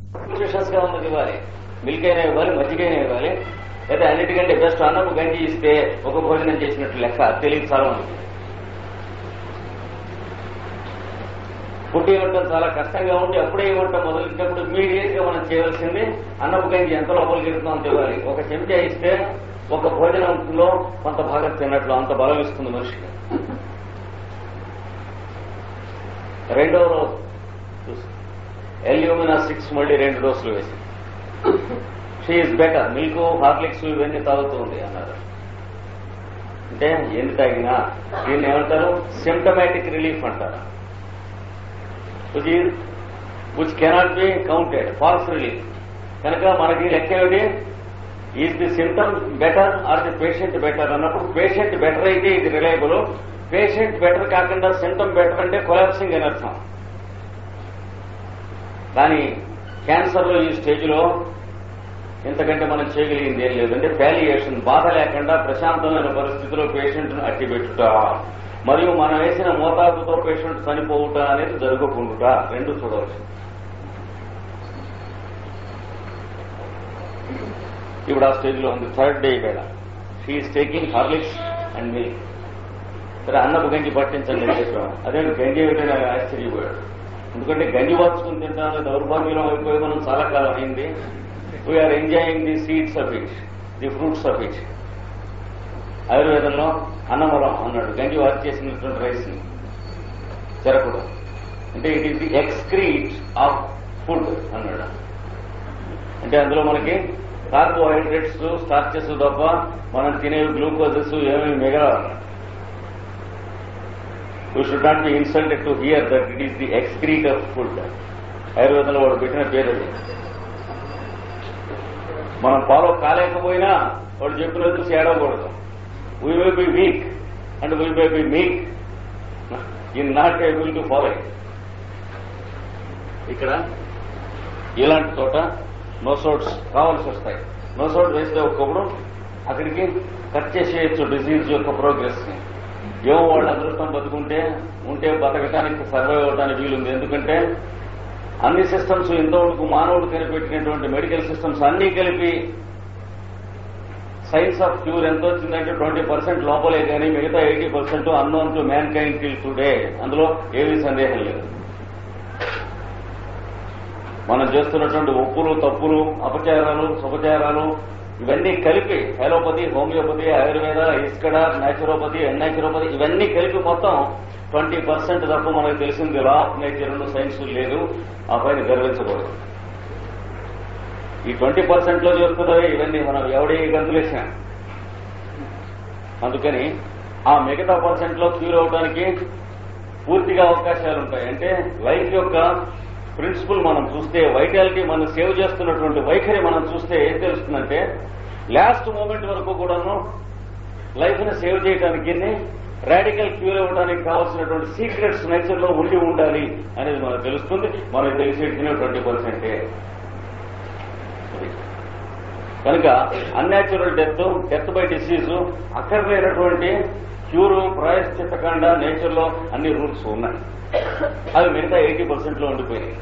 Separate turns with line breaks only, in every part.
Nutritions గా ఉన్నది ఇవ్వాలి మిల్క్ అయినా ఇవ్వాలి మజ్జిగ అయినా ఇవ్వాలి లేదా అన్నిటికంటే బెస్ట్ అన్నము గంజి ఇస్తే ఒక భోజనం చేసినట్టు లెక్క తెలియదు చాలా మంది ఫుడ్ ఇవ్వటం చాలా కష్టంగా ఉండి అప్పుడే ఇవ్వటం మొదలెట్టినప్పుడు ఇమీడియట్ గా మనం చేయవలసింది అన్నపు గంజి ఎంత లోపలికి వెళ్తుందో అంత ఇవ్వాలి ఒక చెంచా ఇస్తే ఒక భోజనంలో కొంత భాగం తిన్నట్లు అంత బలం ఇస్తుంది మనిషికి రెండవ రోజు ఎల్యూమినా సిక్స్ మళ్ళీ రెండు డోసులు వేసి షీఈస్ బెటర్ మిల్క్ హార్లిక్స్ ఇవన్నీ తాగుతుంది అన్నారు అంటే ఎన్ని తాగినా దీన్ని ఏమంటారు సిమ్టమాటిక్ రిలీఫ్ అంటారు which is which cannot be counted false relief కనుక మనకి లెక్క ఏమిటి is the symptom better or the patient better అన్నప్పుడు పేషెంట్ బెటర్ అయితే ఇది రిలయబుల్ పేషెంట్ బెటర్ కాకుండా సిమ్టమ్ బెటర్ అంటే కొలాప్సింగ్ అని అర్థం కానీ క్యాన్సర్ లో ఈ స్టేజ్ లో ఇంతకంటే మనం చేయగలిగింది ఏం లేదు అంటే ప్యాలియేషన్ బాధ లేకుండా ప్రశాంతమైన పరిస్థితిలో పేషెంట్ ను అట్టిపెట్టుట మరియు మనం వేసిన మోతాదుతో పేషెంట్ చనిపోవుట అనేది జరగకుండుట రెండు చూడవచ్చు ఇప్పుడు ఆ స్టేజ్ లో ఉంది థర్డ్ డే వేళ she's taking Horlicks and milk సరే అన్నపు గంజి పట్టించండి అని చెప్పాం అదే గంజి ఏమిటని ఆయన ఆశ్చర్యపోయాడు ఎందుకంటే గంజి వార్చుకుని తింటాను దౌర్భాగ్యంలో అయిపోయి మనం చాలా కాలం అయింది we're enjoying the seeds of it the fruits of it ఆయుర్వేదంలో అన్నమలం అన్నాడు గంజి వార్చి చేసినటువంటి రైస్ ని చెరకుడు అంటే it is the excrete of food అన్నాడు అంటే అందులో మనకి కార్బోహైడ్రేట్స్ స్టార్చెస్ తప్ప మనం తినే గ్లూకోజెస్ ఏమేమి మిగలవన్నమాట we should not be insulted to hear that it is the excrete of food ఆయుర్వేదంలో వాడు పెట్టిన పేరు అది మనం ఫాలో కాలేకపోయినా వాడు చెప్పిన చూసి ఏడవకూడదు we will be weak and we may be meek in not able to follow ఇక్కడ ఇలాంటి చోట నోసోడ్స్ కావాల్సి వస్తాయి నోసోడ్ వేస్తే ఒక్కప్పుడు అక్కడికి కట్ చేసేయచ్చు డిసీజ్ యొక్క ప్రోగ్రెస్ ని ఏమో వాళ్ళ అదృష్టం బతుకుంటే ఉంటే బతకటానికి సర్వైవ్ అవడానికి వీలుంది ఎందుకంటే అన్ని సిస్టమ్స్ ఇంతవరకు మానవుడు కనిపెట్టినటువంటి మెడికల్ సిస్టమ్స్ అన్ని కలిపి సైన్స్ ఆఫ్ క్యూర్ ఎంత వచ్చిందంటే ట్వంటీ పర్సెంట్ లోపలే కానీ మిగతా eighty percent unknown to mankind till today అందులో ఏమీ సందేహం లేదు మనం చేస్తున్నటువంటి ఒప్పులు తప్పులు అపచారాలు శుభచారాలు ఇవన్నీ కలిపి హెలోపతి హోమియోపతి ఆయుర్వేద ఇస్కడ న్యాచురోపతి అన్యాచురోపతి ఇవన్నీ కలిపి మొత్తం ట్వంటీ పర్సెంట్ తప్ప మనకు తెలిసింది లా ఆఫ్ నేచర్ సైన్స్ లేదు ఆ పైన గర్వించకూడదు ఈ ట్వంటీ పర్సెంట్ లో చేస్తున్నవే ఇవన్నీ మనం ఎవడే గంతులేసాం అందుకని ఆ మిగతా పర్సెంట్ లో క్యూర్ అవడానికి పూర్తిగా అవకాశాలు ఉంటాయి అంటే లైఫ్ యొక్క ప్రిన్సిపల్ మనం చూస్తే వైటాలిటీ మనం సేవ్ చేస్తున్నటువంటి వైఖరి మనం చూస్తే ఏం తెలుస్తుందంటే లాస్ట్ మూమెంట్ వరకు కూడాను లైఫ్ ని సేవ్ చేయడానికి రాడికల్ క్యూర్ అవ్వడానికి కావాల్సినటువంటి సీక్రెట్స్ నేచర్ లో ఉండి ఉండాలి అనేది మనకు తెలుస్తుంది మనకు తెలిసేటినే ట్వంటీ పర్సెంటే కనుక unnatural death death by disease అక్కర్లేనటువంటి క్యూర్ ప్రాయశ్చిత్తకాండ నేచర్ లో అన్ని రూల్స్ ఉన్నాయి అవి మిగతా ఎయిటీ పర్సెంట్ లో ఉండిపోయినాయి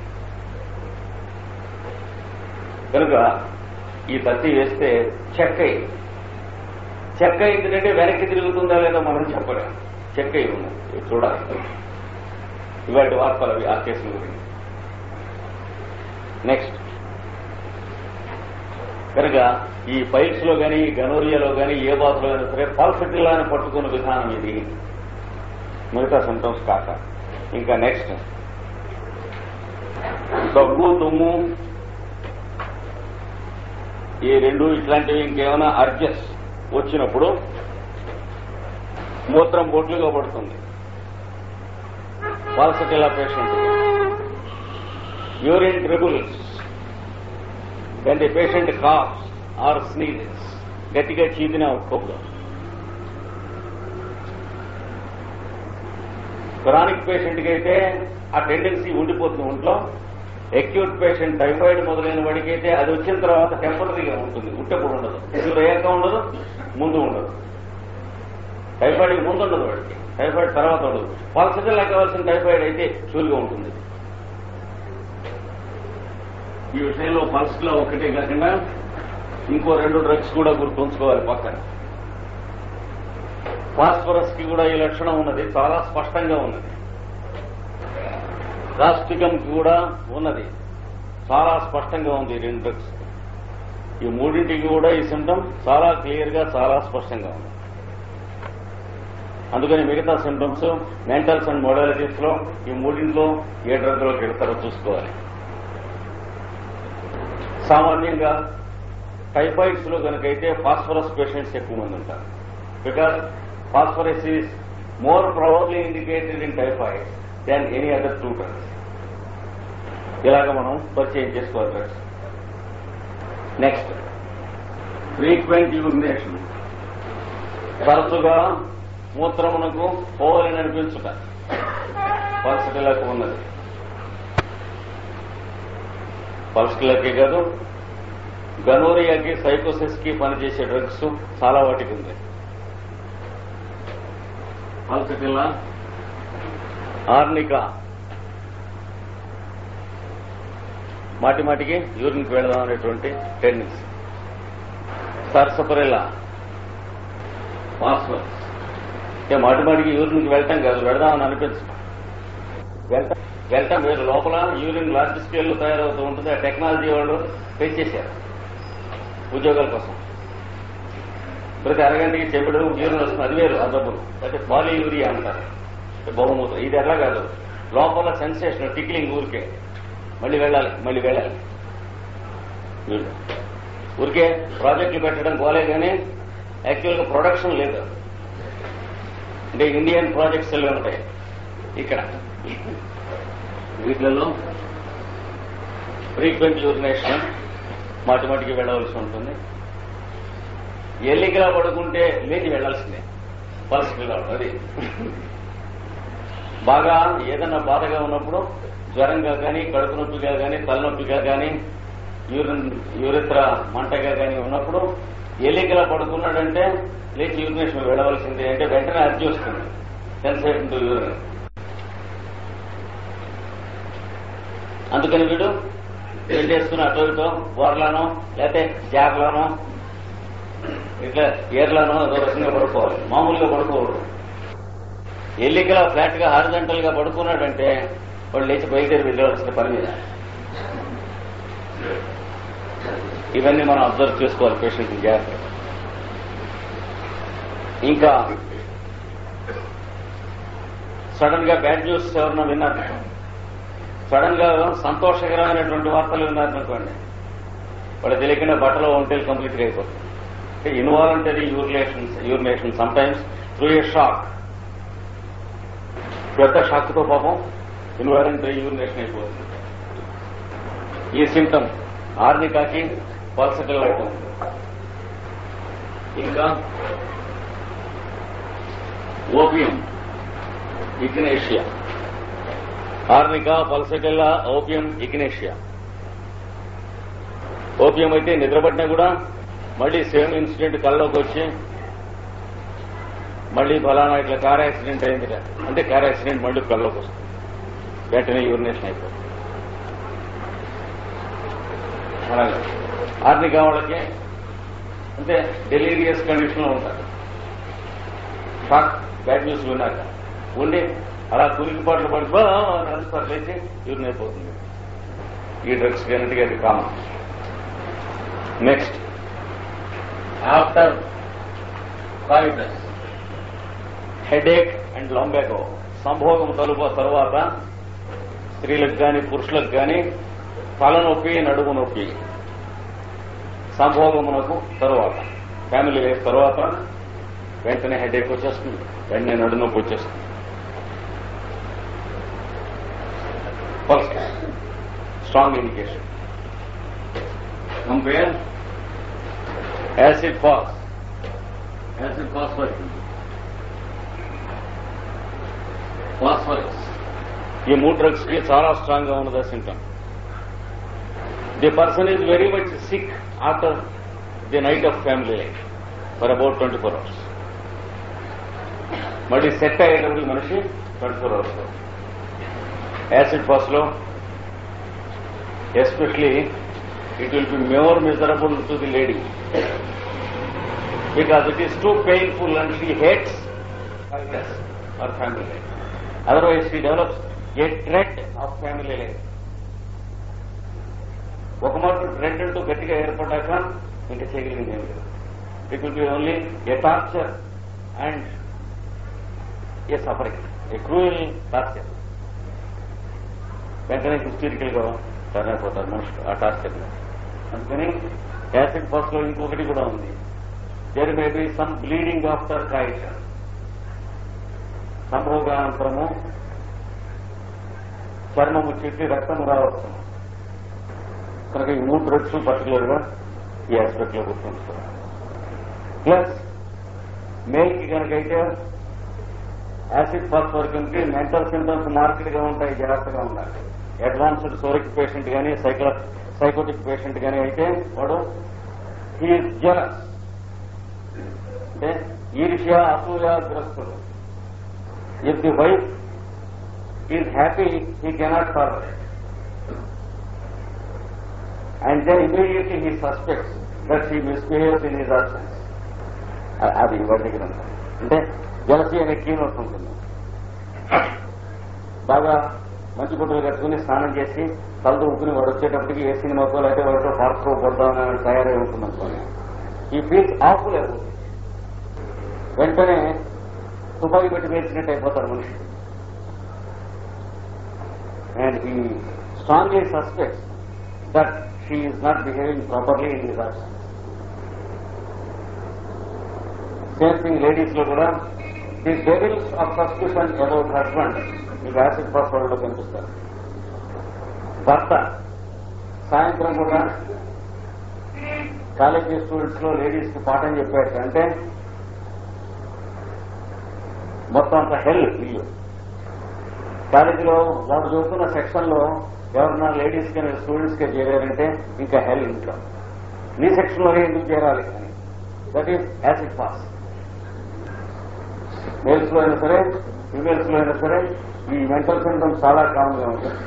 కనుక ఈ పత్తి వేస్తే చెక్క అయింది చెక్క అయిందంటే వెనక్కి తిరుగుతుందా లేదా మనం చెప్పలేం చెక్క అయి ఉంది ఇది చూడాలి ఇవాటి వార్తలు అవి ఆ కేసుల గురించి నెక్స్ట్ కనుక ఈ పైల్స్ లో గాని ఈ గనోరియాలో గాని ఏ బాధలో అయినా సరే పల్సటిల్లాని పట్టుకున్న విధానం ఇది మిగతా సిమ్టమ్స్ కాక ఇంకా నెక్స్ట్ దగ్గు దుమ్ము ఈ రెండు ఇట్లాంటివి ఇంకేమైనా అర్జెస్ వచ్చినప్పుడు మూత్రం బొట్లుగా పడుతుంది pulsatilla patient urine dribbles then the patient coughs or sneezes గట్టిగా చీదిన ఒక్కొక్కరు క్రానిక్ పేషెంట్ కి అయితే ఆ టెండెన్సీ ఉండిపోతుంది ఒంట్లో అక్యూట్ పేషెంట్ టైఫాయిడ్ మొదలైన వాడికి అయితే అది వచ్చిన తర్వాత టెంపరీగా ఉంటుంది ఉట్టప్పుడు ఉండదు ఇది అయ్యాక ఉండదు ముందు ఉండదు టైఫాయిడ్ ముందు ఉండదు వాడికి టైఫాయిడ్ తర్వాత ఉండదు పాలసిటిల్లా కావాల్సిన టైఫాయిడ్ అయితే షూర్గా ఉంటుంది ఈ విషయంలో పల్స్ లో ఒకటే కాకుండా ఇంకో రెండు డ్రగ్స్ కూడా గుర్తుంచుకోవాలి పక్కన ఫాస్ఫరస్ కి కూడా ఈ లక్షణం ఉన్నది చాలా స్పష్టంగా ఉన్నది రాష్ట్రికం కూడా ఉన్నది చాలా స్పష్టంగా ఉంది ఈ రెండు డ్రగ్స్ ఈ మూడింటికి కూడా ఈ సిమ్టమ్ చాలా క్లియర్ గా చాలా స్పష్టంగా ఉంది అందుకని మిగతా సిమ్టమ్స్ మెంటల్స్ అండ్ మోడాలిటీస్ లో ఈ మూడింట్లో ఏ డ్రగ్ లోకి వెళ్తారో చూసుకోవాలి సామాన్యంగా టైఫాయిడ్స్ లో కనుకైతే ఫాస్ఫరస్ పేషెంట్స్ ఎక్కువ మంది ఉంటారు because phosphorus is more probably indicated in typhoid than any other two drugs ఇలాగ మనం పరిచయం చేసుకోవాలి డ్రగ్స్ నెక్స్ట్ ఫ్రీక్వెంట్ యూరినేషన్ తరచుగా మూత్రమునకు పోవాలని అనిపించుట పల్సటిలకు ఉన్నది పల్సటిలకే కాదు గనోరియాకి సైకోసిస్ కి పనిచేసే డ్రగ్స్ చాలా వాటికి ఉంది పల్సటిలా ఆర్నికా మాటి మాటికి యూరిన్కి వెళదాం అనేటువంటి టెండెన్సీ సర్సపరెలా ఫాస్ఫరస్ అంటే మాటి మాటికి యూరిన్కి వెళ్తాం కాదు వెళదామని అనిపించదు వెళ్తాం వెళ్తాం వేరు లోపల యూరిన్ లార్జ్ స్కేల్లో తయారవుతూ ఉంటుంది ఆ టెక్నాలజీ వాళ్ళు పెంచేశారు ఉద్యోగాల కోసం ప్రతి అరగంటకి చెప్పుడు యూరిన్ వస్తుంది అది వేరు ఆ డబ్బులు అయితే పాలీ యూరియా అంటారు బహుమూత్రం ఇది ఎట్లా కాదు లోపల సెన్సేషన్ టిక్లింగ్ ఊరికే మళ్ళీ వెళ్ళాలి మళ్ళీ వెళ్ళాలి వీళ్ళు ఊరికే ప్రాజెక్టులు పెట్టడం పోలే కానీ యాక్చువల్గా ప్రొడక్షన్ లేదు అంటే ఇండియన్ ప్రాజెక్ట్స్ ఎల్లు ఉంటాయి ఇక్కడ వీటిలలో ఫ్రీక్వెంట్ యూరినేషన్ మాటి మాటికి వెళ్ళవలసి ఉంటుంది ఎల్లికలా పడుకుంటే లేచి వెళ్లాల్సిందే పల్స్ పిల్లలు అది బాగా ఏదైనా బాధగా ఉన్నప్పుడు జ్వరంగా కానీ కడుపు నొప్పిగా కానీ తలనొప్పిగా కానీ యూరిన్ యూరిత్ర మంటగా కానీ ఉన్నప్పుడు ఎల్లికలా పడుకున్నాడంటే లేచి యూరినేషన్ వెళ్ళవలసిందే అంటే వెంటనే అర్జీ వస్తుంది సెన్సేషన్ టు యూరిన్ అందుకని వీడు పెళ్లి చేసుకుని అటో ఇటో బోర్లానో లేకపోతే జార్లానో ఇట్లా ఏర్లానో ఏదో రకంగా పడుకోవాలి మామూలుగా పడుకోకూడదు ఎల్లికలా ఫ్లాట్ గా హారిజంటల్ గా పడుకున్నాడంటే వాడు లేచి బయలుదేరి వెళ్ళవలసిన పని మీద ఇవన్నీ మనం అబ్జర్వ్ చేసుకోవాలి పేషెంట్ జాగ్రత్త ఇంకా సడన్ గా బ్యాడ్ న్యూస్ ఎవరన్నా విన్నారు సడన్ గా సంతోషకరమైనటువంటి వార్తలు విన్నారనుకోండి వాళ్ళు తెలియకుండా బట్టలో ఒంటేలు కంప్లీట్ గా అయిపోతుంది అంటే involuntary urination urination sometimes through a shock పెద్ద షాక్ తో పాపం ఇన్వాలంటరీ యూరినేషన్ అయిపోతుంది ఈ సిమ్టమ్ ఆర్నికాకి పల్సటిల్ ఐటమ్ ఇంకా opium ignatia arnica pulsatilla opium ignatia opium అయితే నిద్రపట్టినా కూడా మళ్ళీ సేమ్ ఇన్సిడెంట్ కల్లోకి వచ్చి మళ్ళీ ఫలానా ఇట్లా కార్ యాక్సిడెంట్ అయింది అంటే కార్ యాక్సిడెంట్ మళ్ళీ కల్లోకి వస్తుంది వెంటనే యూరినేషన్ అయిపోతుంది అలాగే ఆర్నికా వాళ్ళకి అంటే డెలీరియస్ కండిషన్ లో ఉంటారు షాక్ బ్యాడ్ న్యూస్ విన్నాక ఉండి అలా కురికిపాట్లు పడిపో నడుస్తారు లేచి యూరిన్ అయిపోతుంది ఈ డ్రగ్స్ అన్నిటికీ అది common next after coitus headache and lumbago సంభోగం తలుపు తర్వాత స్త్రీలకు కానీ పురుషులకు కానీ తలనొప్పి నడుము నొప్పి సంభోగమునకు తరువాత ఫ్యామిలీ లైఫ్ తర్వాత వెంటనే హెడేక్ వచ్చేస్తుంది వెంటనే నడునొప్పి వచ్చేస్తుంది first strong indication compare acid phos acid phosphorus phosphorus ఈ మూడు డ్రగ్స్ కి చాలా స్ట్రాంగ్ గా ఉన్నది symptom the person is very much sick after the night of family life for about twenty four hours మళ్ళీ సెట్ అయ్యేటప్పుడు మనిషి twenty four hours acid phos లో Especially, it will be more miserable to the lady. Because it is too painful and she hates fighters or family life. Otherwise, she develops a dread of family life. ఒక మాట dread అంటూ గట్టిగా ఏర్పడ్డాక ఇంకా చేయగలిగింది ఏం లేదు it will be only a torture and a suffering a cruel torture వెంటనే హిస్టరికల్ గా టర్న్ అయిపోతారు మనుషులు ఆ టార్చర్ అందుకని యాసిడ్ ఫస్ట్ లో ఇంకొకటి కూడా ఉంది there may be some bleeding after coitus సంభోగానంతరము చర్మము చెట్టి రక్తము రావచ్చు కనుక ఈ మూడు డ్రగ్స్ పర్టికులర్ గా ఈ ఆస్పెక్ట్ లో గుర్తుంచుకోవాలి ప్లస్ మేల్ కి కనుకైతే యాసిడ్ ఫాస్ఫోరికం కి మెంటల్ సింటమ్స్ మార్కెట్ గా ఉంటాయి జాగ్రత్తగా ఉండాలి అడ్వాన్స్డ్ సోరిక్ పేషెంట్ గానీ సైకో సైకోటిక్ పేషెంట్ గానీ అయితే వాడు హీఈస్ జలస్ అంటే ఈర్ష్య అసూయాగ్రస్తుడు if the wife is happy he cannot tolerate and then immediately he suspects that she misbehaves in his absence. అ- అది వాడి దగ్గర ఉంది. అంటే జలసి అనే కీనోట్ ఉంటుంది బాగా మంచి గుడ్డలు కట్టుకుని స్నానం చేసి తల ఊపుకుని వాడు వచ్చేటప్పటికి ఏ సినిమాకో లేకపోతే వాడితో పార్క్లో కొడదామని తయారై ఉంటుంది అనుకోని ఈ ఫీల్స్ ఆఫుల్ అవుతుంది వెంటనే తుపాకీ పెట్టి వేసినట్టు అయిపోతారు మనిషి అండ్ ఈ strongly suspects that she is not behaving properly in his absence. Same thing ladies లో కూడా the devils of suspicion about husband మీకు యాసిడ్ పాస్వర్డ్ లో కనిపిస్తారు భర్త సాయంత్రం కూడా కాలేజీ స్టూడెంట్స్ లో లేడీస్ కి పాఠం చెప్పాడు అంటే మొత్తం అంత హెల్ ఇల్లు కాలేజీలో వాడు చదువుతున్న సెక్షన్ లో ఎవరన్నా లేడీస్ కానీ స్టూడెంట్స్ కి చేరారంటే ఇంకా హెల్ ఇంట్లో నీ సెక్షన్ లోనే ఎందుకు చేరాలి అని that is acid phos males లో అయినా సరే ఫీమేల్స్ లో అయినా సరే ఈ మెంటల్ సింటమ్స్ చాలా కామన్ గా ఉంటుంది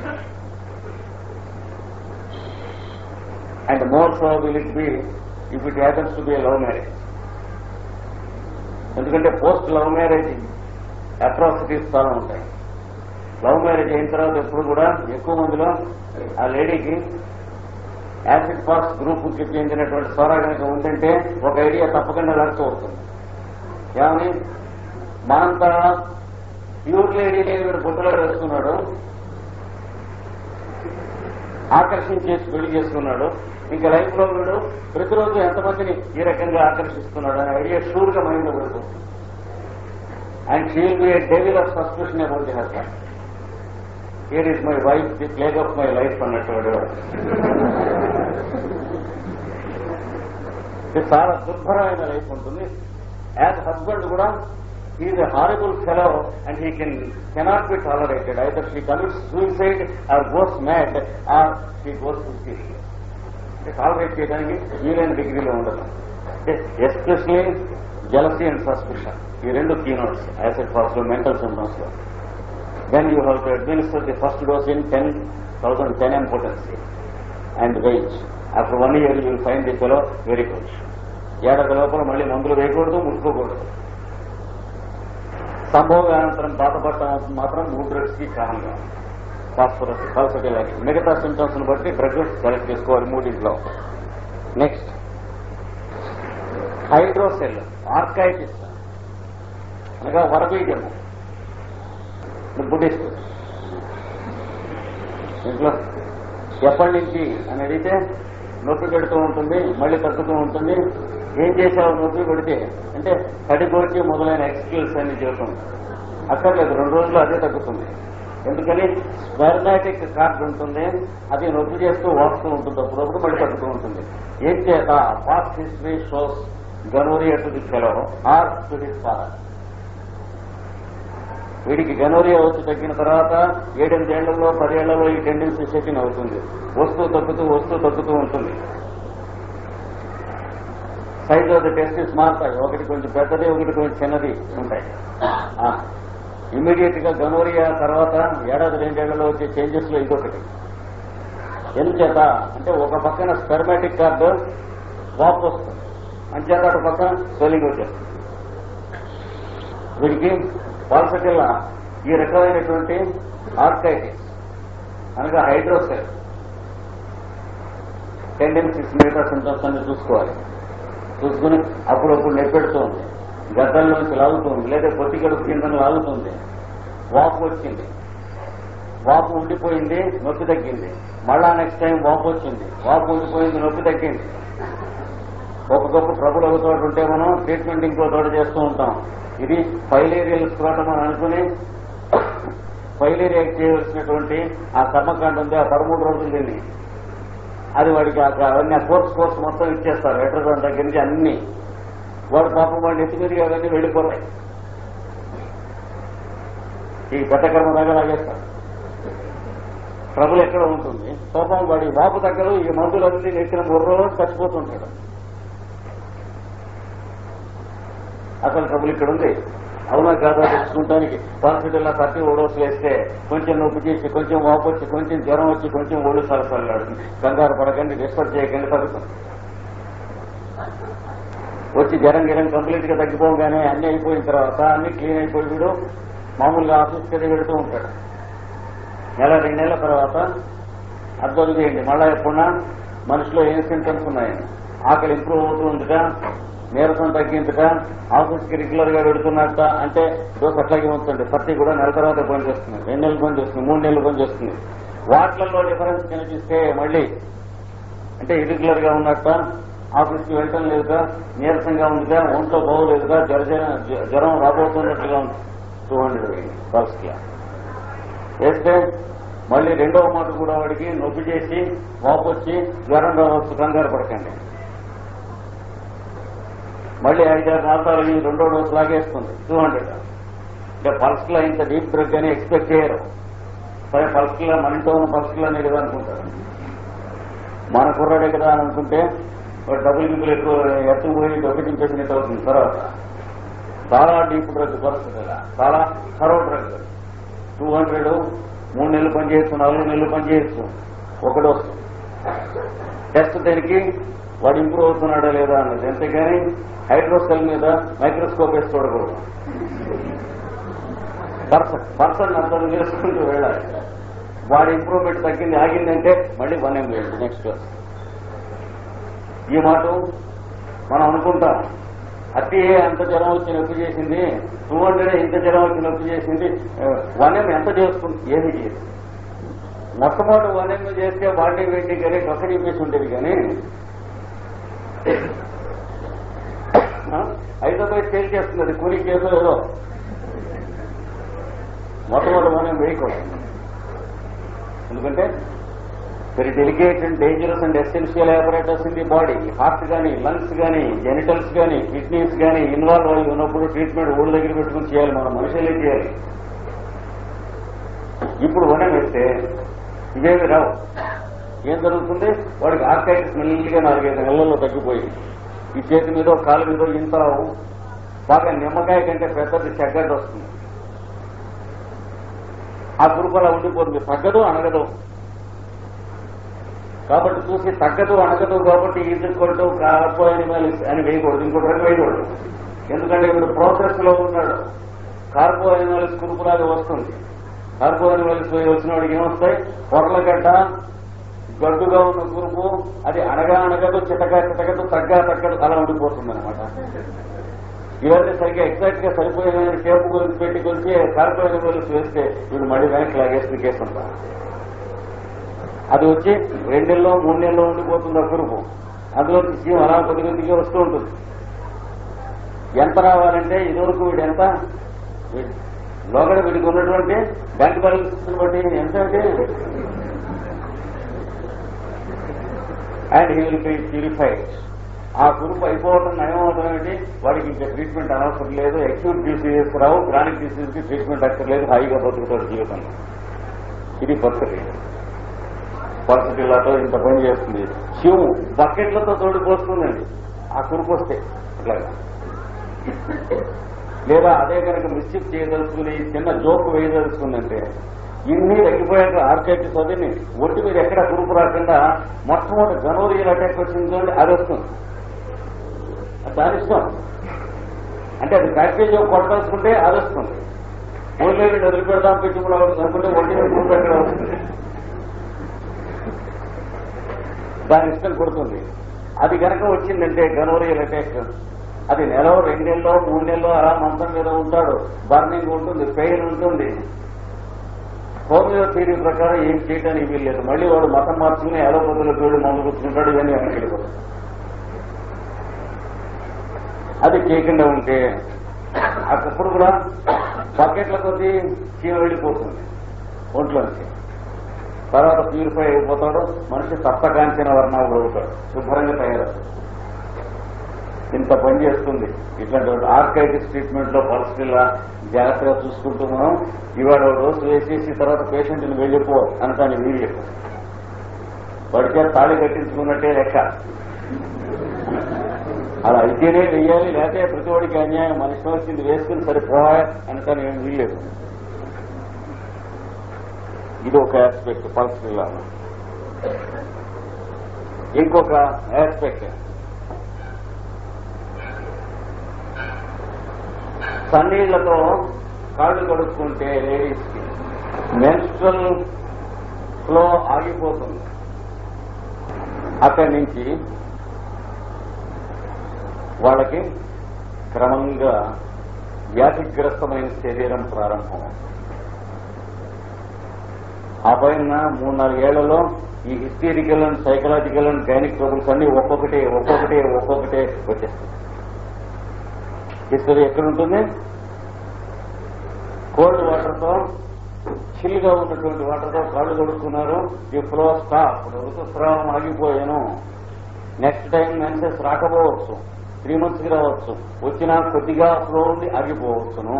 and more so will it be if it happens to be love marriage ఎందుకంటే పోస్ట్ లవ్ మ్యారేజ్ అట్రాసిటీస్ చాలా ఉంటాయి లవ్ మ్యారేజ్ అయిన తర్వాత ఎప్పుడు కూడా ఎక్కువ మందిలో ఆ లేడీకి యాసిడ్ పాస్ గ్రూప్ కి చెందినటువంటి సోరా కనుక ఉందంటే ఒక ఐడియా తప్పకుండా లడుతూ వస్తుంది ఏమని మనంతా ప్యూర్ లేడీని వీడు బుట్టలో వేసుకున్నాడు ఆకర్షించేసి పెళ్లి చేసుకున్నాడు ఇంకా లైఫ్ లో వీడు ప్రతిరోజు ఎంతమందిని ఈ రకంగా ఆకర్షిస్తున్నాడు అనే ఐడియా షూర్ గా మైండ్ లో పడుతుంది and she'll be a devil of suspicion about the husband here is my wife the plague of my life అన్నట్టు వాడేవాడు ఇది చాలా దుర్భరమైన లైఫ్ ఉంటుంది యాజ్ హస్బెండ్ కూడా is a horrible fellow and he can cannot be tolerated either she commits suicide or goes mad or she goes to అంటే tolerate చేయడానికి వీలైన డిగ్రీలో ఉండదు అంటే ఎస్పెషలీ జలసీ అండ్ సస్పిషన్ ఈ రెండు కీనోట్స్ యాసిడ్ ఫాస్ లో మెంటల్ సింటమ్స్ లో then you have to administer the first dose in 10,000 10 m potency and weight. After one year you will find the fellow very good. ఏడాది లోపల మళ్ళీ మందులు వేయకూడదు ముట్టుకోకూడదు సంభోగానంతరం బాధపడటం మాత్రం మూడు డ్రగ్స్ కి కారణంగా ఫాస్ఫరస్ కాల్సటిలాగి మిగతా సింటమ్స్ ను బట్టి డ్రగ్ సెలెక్ట్ చేసుకోవాలి మూడింట్లో నెక్స్ట్ హైడ్రోసెల్ ఆర్కైటిస్ అనగా వరబీజము బుద్ధిస్ట్ ఇంట్లో ఎప్పటి నుంచి అని అడిగితే నొప్పి పెడుతూ ఉంటుంది మళ్ళీ తగ్గుతూ ఉంటుంది ఏం చేసావు నొప్పి పెడితే అంటే కడిగోచి మొదలైన ఎక్స్క్యూజ్ అన్ని చేస్తుంది అక్కర్లేదు రెండు రోజులు అదే తగ్గుతుంది ఎందుకని స్పెర్మాటిక్ కార్డ్ ఉంటుంది అది నొప్పి చేస్తూ వాస్తూ ఉంటుంది అప్పుడప్పుడు మళ్ళీ తగ్గుతూ ఉంటుంది ఏం చేత past history shows gonorrhoea to the fellow or to this father వీడికి గనోరియా వచ్చి తగ్గిన తర్వాత ఏడెనిమిదేళ్లలో పదేళ్లలో ఈ టెండెన్సీ సెటిన్ అవుతుంది వస్తూ తగ్గుతూ వస్తూ తగ్గుతూ ఉంటుంది సైజ్ ఆఫ్ ద టెస్టిస్ మారుతాయి ఒకటి కొంచెం పెద్దది ఒకటి కొంచెం చిన్నది ఉంటాయి ఇమ్మీడియట్ గా గనోరియా తర్వాత ఏడాది రెండేళ్లలో వచ్చే చేంజెస్ లో ఇదొకటి ఎందుచేత అంటే ఒక పక్కన స్పెర్మాటిక్ కార్డు వాపు వస్తుంది అంచేత అటు పక్కన స్వెల్లింగ్ వచ్చేస్తుంది వీడికి పాల్సటిల్ల ఈ రకమైనటువంటి ఆర్కైటిస్ అనగా హైడ్రోసెల్ టెండెన్సీస్ మిగతా సింటమ్స్ అన్ని చూసుకోవాలి చూసుకుని అప్పుడప్పుడు నెప్పెడుతుంది గద్దల్లోంచి లాగుతుంది లేదా పొత్తి కడుపు కింద లాగుతుంది వాపు వచ్చింది వాపు ఉండిపోయింది నొప్పి తగ్గింది మళ్ళా నెక్స్ట్ టైం వాపు వచ్చింది వాపు ఉండిపోయింది నొప్పి తగ్గింది ఒక్కొక్క ట్రబుల్ ఒక చోట ఉంటే మనం ట్రీట్మెంట్ ఇంకో చోట చేస్తూ ఉంటాం ఇది ఫైలేరియల్ స్క్రోటం అని అనుకుని ఫైలేరియా చేయవలసినటువంటి ఆ కర్మకాండ ఉంది ఆ పదమూడు రోజులు దీన్ని అది వాడికి ఆ- అవన్నీ ఆ కోర్స్ కోర్స్ మొత్తం ఇచ్చేస్తారు ఎట్రజాన్ దగ్గర నుంచి అన్ని వాడు పాపం వాడిని ఎత్తుమీది అవన్నీ వెళ్ళిపోతాయి ఈ పెద్ద కర్మ దగ్గర లాగేస్తారు ట్రబుల్ ఎక్కడ ఉంటుంది పాపం వాడి బాబు దగ్గర ఈ మందులన్నీ నెక్కిన మూడు రోజులు చచ్చిపోతుంటాడు అసలు ట్రబుల్ ఇక్కడ ఉంది అవునా కాదా తెలుసుకుంటానికి హాస్పిటల్లో థర్టీ ఓడోస్ వేస్తే కొంచెం నొప్పి చేసి కొంచెం వాపు వచ్చి కొంచెం జ్వరం వచ్చి కొంచెం ఒళ్ళు సరసలాడుతుంది కంగారు పడకండి డిస్టర్బ్ చేయకండి తగ్గుతుంది వచ్చి జ్వరం గిరం కంప్లీట్ గా తగ్గిపోగానే అన్ని అయిపోయిన తర్వాత అన్ని క్లీన్ అయిపోయి వీడు మామూలుగా ఆఫీస్కి వెళ్ళి వెళుతూ ఉంటాడు నెల రెండు నెలల తర్వాత అబ్జర్వ్ చేయండి మళ్ళా ఎప్పుడన్నా మనిషిలో ఏం సింటమ్స్ ఉన్నాయని ఆకలి ఇంప్రూవ్ అవుతూ ఉందిట నీరసం తగ్గిందిట ఆఫీస్కి రెగ్యులర్ గా పెడుతున్నట్ట అంటే డోస్ అట్లాగే ఉంచండి ప్రతి కూడా నెల తర్వాత పని చేస్తుంది రెండు నెలలు పని చేస్తుంది మూడు నెలలు పని చేస్తుంది వాటిలలో డిఫరెన్స్ కనిపిస్తే మళ్ళీ అంటే ఇరెగ్యులర్ గా ఉన్నట్ట ఆఫీస్కి వెళ్ళటం లేదుగా నీరసంగా ఉందిగా ఒంట్లో బాగోలేదుగా జ్వర జ్వరం రాబోతున్నట్లుగా ఉంది టూ హండ్రెడ్ ఫస్ట్ క్లాస్ వేస్తే మళ్ళీ రెండవ మాట కూడా వాడికి నొప్పి చేసి వాపు వచ్చి జ్వరం రావచ్చు కంగారు పడకండి మళ్ళీ ఐదారు నాలుగు ఈ రెండో డోసు లాగేస్తుంది టూ హండ్రెడ్ అంటే పల్స్ లో ఇంత డీప్ డ్రగ్ అని ఎక్స్పెక్ట్ చేయరు సరే పల్స్ లో మన ఇంట్లో ఉన్న పల్స్ లోనే కదా అనుకుంటారు మన కుర్రాడే కదా అని అనుకుంటే వాడు డబ్బులు గిబ్బులు ఎక్కువ ఎత్తుకుపోయి డబ్బు దింపేసినట్టు అవుతుంది తర్వాత చాలా డీప్ డ్రగ్ పరిస్థితి ఇలా. చాలా సరవ డ్రగ్ టూ హండ్రెడ్ మూడు నెలలు పనిచేయచ్చు నాలుగు నెలలు పనిచేయచ్చు ఒక డోస్ టెస్ట్ దానికి వాడు ఇంప్రూవ్ అవుతున్నాడా లేదా అన్నది అంతేగాని హైడ్రోసెల్ మీద మైక్రోస్కోప్ వేసి చూడకూడదు పర్సన్ పర్సన్ అర్థం చేసుకుంటూ వెళ్ళాలి వాడి ఇంప్రూవ్మెంట్ తగ్గింది ఆగిందంటే మళ్ళీ వన్ ఎం వేయండి నెక్స్ట్ క్లాస్ ఈ మాట మనం అనుకుంటాం అతి అంత జ్వరం వచ్చి నొప్పి చేసింది టూ హండ్రెడ్ ఇంత జ్వరం వచ్చి నొప్పి చేసింది వన్ ఎం ఎంత చేస్తుంది ఏమి చేయదు మొట్టమొదటి వన్ ఎం చేస్తే బాడీ వెయిట్ కానీ డొక్క చెప్పేసి ఉండేది కానీ ఆ, ఐదో పై సేల్ చేస్తుంది అది కూలి కేసు ఏదో మొట్టమొదటి వన్ ఎం వేయకూడదు ఎందుకంటే very delicate and dangerous and essential operators in the body heart కానీ లంగ్స్ కానీ జెనిటల్స్ కానీ కిడ్నీస్ కానీ ఇన్వాల్వ్ అయి ఉన్నప్పుడు ట్రీట్మెంట్ ఊళ్ళ దగ్గర పెట్టుకుని చేయాలి మనం మనుషులే చేయాలి ఇప్పుడు వనం వేస్తే ఇవేమి రావు ఏం జరుగుతుంది వాడికి ఆర్కైటిస్ మెల్లిగా నాలుగైదు నెలల్లో తగ్గిపోయి ఈ చేతి మీద కాలు మీద ఇంత బాగా నిమ్మకాయ కంటే పెద్దది చెగ్గడ్డ వస్తుంది ఆ గురుపు అలా ఉండిపోతుంది తగ్గదు అనగదు కాబట్టి చూసి తగ్గదు అనగదు కాబట్టి ఈదుకొట్టు కార్బో అనిమల్స్ అని వేయకూడదు ఇంకో రకం వేయకూడదు ఎందుకంటే ఇప్పుడు ప్రాసెస్ లో ఉన్నాడు కార్బో అనిమల్స్ కురుపులాగా వస్తుంది కార్బో అనిమల్స్ వచ్చిన వాడికి ఏమొస్తాయి పొరలగడ్డ గడ్డుగా ఉన్న కురుపు అది అనగా అనగదు చిట్టగా చిట్టగదు తగ్గ తగ్గదు అలా ఉండిపోతుంది అనమాట ఇవన్నీ సరిగ్గా ఎగ్జాక్ట్ గా సరిపోయిన టేపు గురించి పెట్టి కొలిచి కార్బో అనిమల్స్ వేస్తే వీడు మళ్ళీ వెనక్కి లాగేసిన కేసు ఉంటారు అది వచ్చి రెండు నెలలో మూడు నెలల్లో ఉండిపోతుంది ఆ కురుపు అందులో సీఎం అలా కొద్ది కొద్దిగా వస్తూ ఉంటుంది ఎంత రావాలంటే ఇదివరకు వీడు ఎంత వీడు- లోగడ వీడికి ఉన్నటువంటి బ్యాంక్ బ్యాలెన్స్ బట్టి ఎంత అంటే and he will be purified ఆ కురుపు అయిపోవడం నయమవడం ఏంటి వాడికి ఇంకా ట్రీట్మెంట్ అనవసరం లేదు అక్యూట్ డిసీజెస్ రావు క్రానిక్ డిసీజ్ కి ట్రీట్మెంట్ అక్కర్లేదు హాయిగా బతుకుతాడు జీవితంలో ఇది పద్ధతి పరిస్థితులతో ఇంత పని చేస్తుంది శివు బకెట్లతో తోడిపోతుందండి ఆ కురుపు వస్తే అట్లాగా లేదా అదే కనుక మిస్చిప్ చేయదలుచుకుని చిన్న జోక్ వేయదలుచుకుందంటే ఇన్ని తగ్గిపోయాక ఆర్కైటిస్ వదిలి ఒంటి మీద ఎక్కడ కురుపు రాకుండా మొట్టమొదటి గనోరియల్ అటాక్ వచ్చింది చూడండి అది వస్తుంది అది దాని ఇష్టం అంటే అది ప్యాకేజ్ కొట్టాల్సుకుంటే అది వస్తుంది ఓన్లీ వదిలిపెడదాం పెట్టుకుని అనుకుంటే ఒంటి మీద కురుపు ఎక్కడ వస్తుంది దాని ఇష్టం కొడుతుంది అది కనుక వచ్చిందంటే గనోరియల్ అటాక్ అది నెల రెండు నెలలో మూడు నెలలో అలా మంచం మీద ఉంటాడు బర్నింగ్ ఉంటుంది పెయిన్ ఉంటుంది హోమియో థియరీ ప్రకారం ఏం చేయడానికి వీల్లేదు మళ్ళీ వాడు మతం మార్చుకుని అలోపతిలో చూడు మందు కూర్చుంటాడు ఇవన్నీ వెనక్కి వెళ్ళిపోతాడు అది చేయకుండా ఉంటే అప్పుడు కూడా బకెట్ల కొద్దీ చీమ వెళ్ళిపోతుంది ఒంట్లోంచి తర్వాత ప్యూరిఫై అయిపోతాడు మనిషి సప్తకాంచిన వర్ణాలు అవుతాడు శుభ్రంగా తయారవుతాడు ఇంత పని చేస్తుంది ఇట్లాంటి ఆర్కైటిస్ ట్రీట్మెంట్ లో పరిస్థితుల్లో జాగ్రత్తగా చూసుకుంటూ మనం ఇవాళ డోసు వేసేసి తర్వాత పేషెంట్ ని వెళ్ళిపో అనటాన్ని వీలు వాడికే తాళి కట్టించుకున్నట్టే లెక్క అలా అయితేనే వెయ్యాలి లేకపోతే ప్రతి వాడికి అన్యాయం మన ఇష్టం వచ్చింది వేసుకుని సరిపోవా అనటాన్ని ఏం వీల్లేదు ఇది ఒక ఆస్పెక్ట్ పల్స్లో ఇంకొక ఆస్పెక్ట్ సన్నీళ్లతో కాళ్ళు కడుక్కుంటే లేడీస్ కి మెన్స్ట్రల్ ఫ్లో ఆగిపోతుంది అక్కడి నుంచి వాళ్ళకి క్రమంగా వ్యాధిగ్రస్తమైన శరీరం ప్రారంభం ఆ పైన మూడు నాలుగేళ్లలో ఈ hysterical and psychological and gynaec troubles అన్ని ఒక్కొక్కటే ఒక్కొక్కటే ఒక్కొక్కటే వచ్చేస్తాయి హిస్టరీ ఎక్కడ ఉంటుంది కోల్డ్ వాటర్ తో చిల్ గా ఉన్నటువంటి వాటర్ తో కాళ్ళు కొడుకున్నారు ఈ ఫ్లో స్టాప్ ఋతుస్రావం ఆగిపోయాను నెక్స్ట్ టైం మెన్సెస్ రాకపోవచ్చు త్రీ మంత్స్ కి రావచ్చు వచ్చినా కొద్దిగా ఫ్లో ఉండి ఆగిపోవచ్చును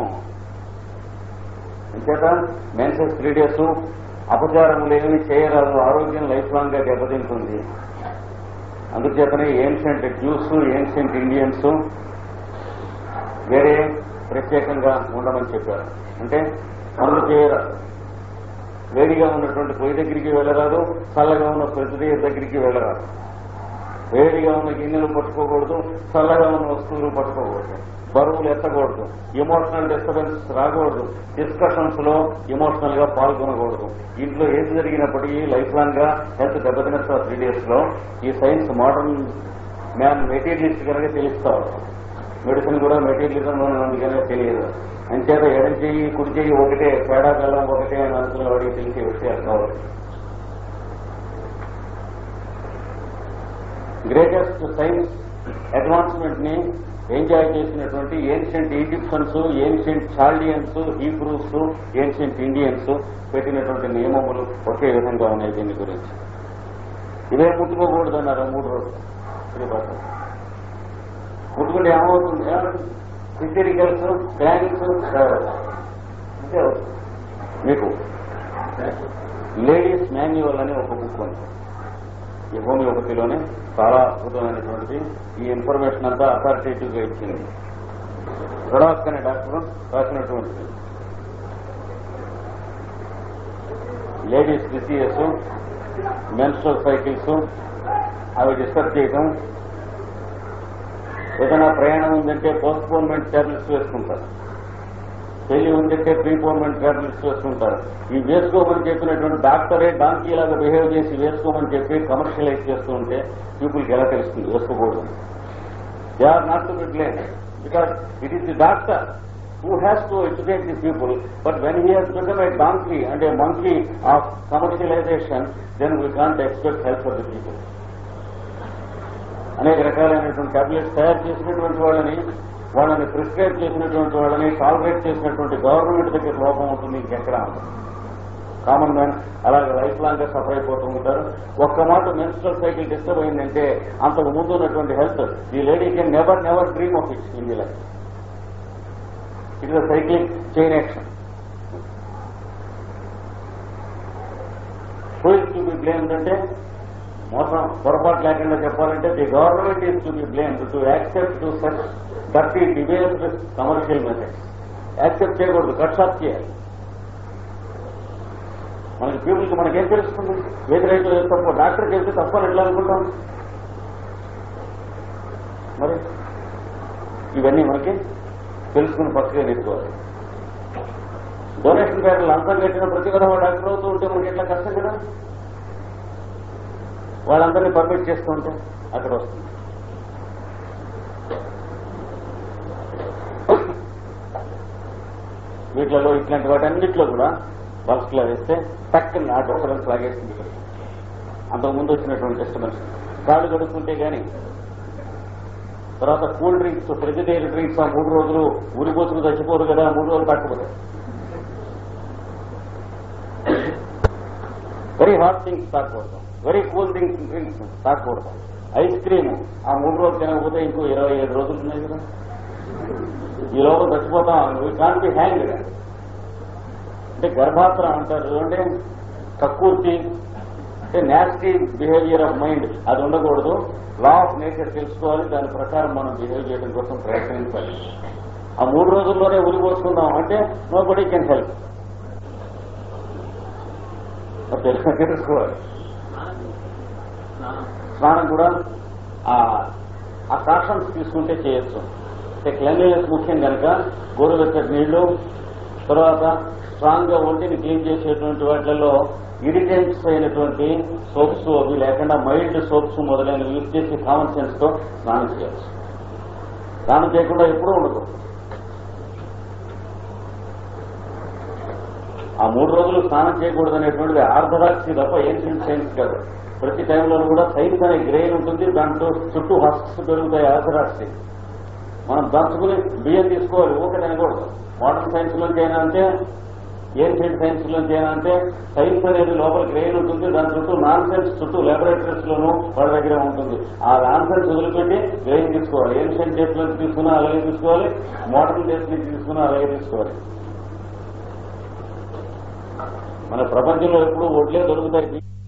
అంచేత మెన్సెస్ త్రీ డేస్ అపచారములు ఏమి చేయరాదు ఆరోగ్యం లైఫ్ లాంగ్ గా దెబ్బతింటుంది అందుచేతనే ఏన్షియంట్ జ్యూస్ ఏన్షియంట్ ఇండియన్స్ వేరే ప్రత్యేకంగా ఉండమని చెప్పారు అంటే పనులు చేయరాదు వేడిగా ఉన్నటువంటి పొయ్యి దగ్గరికి వెళ్ళరాదు చల్లగా ఉన్న ప్రతి దగ్గరికి వెళ్ళరాదు వేడిగా ఉన్న గిన్నెలు పట్టుకోకూడదు చల్లగా ఉన్న వస్తువులు పట్టుకోకూడదు బరువులు ఎత్తకూడదు ఎమోషనల్ డిస్టర్బెన్స్ రాకూడదు డిస్కషన్స్ లో ఎమోషనల్ గా పాల్గొనకూడదు ఇంట్లో ఏది జరిగినప్పటికీ లైఫ్ లాంగ్ గా హెల్త్ దెబ్బతినేస్తా త్రీ డేస్ లో ఈ సైన్స్ మోడర్న్ మ్యాన్ మెటీరియలిస్ట్ కనుక తెలుస్తారు మెడిసిన్ కూడా మెటీరియలిజం ఉంది కనుక తెలియదు అంచేత ఎడం చెయ్యి కుడి చెయ్యి ఒకటే పేడా బెల్లం ఒకటే అని అనుకున్న వాడికి తెలిసే విషయాలు కావాలి గ్రేటెస్ట్ సైన్స్ అడ్వాన్స్మెంట్ ని ఎంజాయ్ చేసినటువంటి ancient Egyptians ancient Chaldeans Hebrews ancient Indians పెట్టినటువంటి నియమములు ఒకే విధంగా ఉన్నాయి దీని గురించి ఇదే ముట్టుకోకూడదు అన్నారు మూడు రోజులు శ్రీపాఠం ముట్టుకుంటే ఏమవుతుంది హిస్టరికల్స్ ప్లానింగ్స్ అంతే అవుతుంది మీకు లేడీస్ మాన్యువల్ అని ఒక బుక్ ఉంది ఈ హోమియోపతిలోనే చాలా అద్భుతమైనటువంటిది ఈ ఇన్ఫర్మేషన్ అంతా అథారిటేటివ్ గా ఇచ్చింది రొడాక్ అనే డాక్టర్ రాసినటువంటిది లేడీస్ డిసీజెస్ మెన్స్ట్రల్ సైకిల్స్ అవి డిస్టర్బ్ చేయటం ఏదైనా ప్రయాణం ఉందంటే పోస్ట్పోన్మెంట్ టాబ్లెట్స్ వేసుకుంటారు పెళ్లి ఉందంటే ప్రీపోన్మెంట్ టాబ్లెట్స్ వేసుకుంటారు ఈ వేసుకోమని చెప్పినటువంటి డాక్టరే డాంకీ లాగా బిహేవ్ చేసి వేసుకోమని చెప్పి కమర్షియలైజ్ చేస్తూ ఉంటే పీపుల్కి ఎలా తెలుస్తుంది వేసుకోకూడదు they are not to be blame because it is the doctor who has to educate the people, but when he has become a donkey and a monkey of commercialization, then we can't expect help for the people. అనేక రకాలైనటువంటి tablets తయారు చేసినటువంటి వాళ్ళని వాళ్ళని prescribe చేసినటువంటి వాళ్ళని tolerate చేసినటువంటి government దగ్గర లోపం ఉంటుంది ఇంకెక్కడ కామన్ మ్యాన్ అలాగే లైఫ్ లాంగ్ గా సఫర్ అయిపోతూ ఉంటారు ఒక్క మాట మెన్స్ట్రల్ సైకిల్ డిస్టర్బ్ అయిందంటే అంతకు ముందు ఉన్నటువంటి హెల్త్ ఈ lady can never never dream of it in the life it is cyclic chain action who is to be blamed అంటే మోసం పొరపాటు లేకుండా చెప్పాలంటే the government is to be blamed to accept to such dirty debased commercial methods accept చేయకూడదు cut off చేయాలి మనకి పీపుల్కి మనకేం తెలుస్తుంది వ్యతిరేకం ఏది తప్పు డాక్టర్కి వెళ్తే తప్పు అని ఎట్లా అనుకుంటాం మరి ఇవన్నీ మనకి తెలుసుకుని పక్కగా నెట్టుకోవాలి డొనేషన్ పేర్లు లంచం కట్టిన ప్రతి విధంగా డాక్టర్ అవుతూ ఉంటే మనకి ఎట్లా కష్టం కదా వాళ్ళందరినీ పర్మిట్ చేస్తూ ఉంటే అక్కడ వస్తుంది వీటిలో ఇట్లాంటి వాటన్నిటిలో కూడా బల్క్లో వేస్తే టక్కని ఆ డిస్టర్బెన్స్ లాగేస్తుంది అంతకుముందు వచ్చినటువంటి డిస్టర్బెన్స్ కాళ్ళు కడుక్కుంటే గాని తర్వాత కూల్ డ్రింక్స్ ఫ్రిజిడేర్ డ్రింక్స్ ఆ మూడు రోజులు ఊరిపోతులు చచ్చిపోరు కదా మూడు రోజులు పట్టుకోరు వెరీ హాట్ థింగ్స్ తాగకూడదు వెరీ కూల్ డ్రింక్స్ డ్రింక్స్ తాగకూడదు ఐస్ క్రీమ్ ఆ మూడు రోజులు తినకపోతే ఇంకో ఇరవై ఏడు రోజులు ఉన్నాయి కదా ఈ లోపల చచ్చిపోతాం వీ కాన్ బి హ్యాంగ్ అంటే గర్భాత్ర అంటారు చూడండి కక్కుర్తి అంటే నాస్టీ బిహేవియర్ ఆఫ్ మైండ్ అది ఉండకూడదు లా ఆఫ్ నేచర్ తెలుసుకోవాలి దాని ప్రకారం మనం బిహేవ్ చేయడం కోసం ప్రయత్నించాలి ఆ మూడు రోజుల్లోనే ఉరి పోసుకుందాం అంటే నో బడీ కెన్ హెల్ప్ తెలుసుకోవాలి స్నానం కూడా ఆ ఆ కాషన్స్ తీసుకుంటే చేయొచ్చు అంటే క్లెన్లీనెస్ ముఖ్యం కనుక గోరువెచ్చటి నీళ్లు తర్వాత స్ట్రాంగ్ గా ఒంటిని క్లీన్ చేసేటువంటి వాటిలలో ఇరిటెంట్స్ అయినటువంటి సోప్స్ అవి లేకుండా మైల్డ్ సోప్స్ మొదలైనవి యూజ్ చేసి కామన్ సెన్స్ తో స్నానం చేయొచ్చు స్నానం చేయకుండా ఎప్పుడూ ఉండదు ఆ మూడు రోజులు స్నానం చేయకూడదు అనేటువంటిది ఆర్థడాక్సీ తప్ప ఏన్షియంట్ సైన్స్ కాదు ప్రతి టైంలో కూడా సైన్స్ అనే గ్రెయిన్ ఉంటుంది దాంట్లో చుట్టూ హస్క్స్ పెరుగుతాయి ఆర్థడాక్సీ మనం దంచుకుని బియ్యం తీసుకోవాలి ఊక తినకూడదు మోడర్న్ సైన్స్ లోంచి అయినా అంటే ఏన్షియంట్ సైన్స్ లోంచి అయినా అంటే సైన్స్ అనేది లోపల గ్రెయిన్ ఉంటుంది దాని చుట్టూ నాన్ సైన్స్ చుట్టూ లాబొరేటరీస్ లోను వాళ్ళ దగ్గర ఉంటుంది ఆ నాన్ సైన్స్ వదిలిపెట్టి గ్రెయిన్ తీసుకోవాలి ఏన్షియంట్ డేస్ నుంచి తీసుకున్నా అలాగే తీసుకోవాలి మోడర్న్ డేస్ నుంచి తీసుకున్నా అలాగే తీసుకోవాలి మన ప్రపంచంలో ఎప్పుడు ఒడ్లే దొరుకుతాయి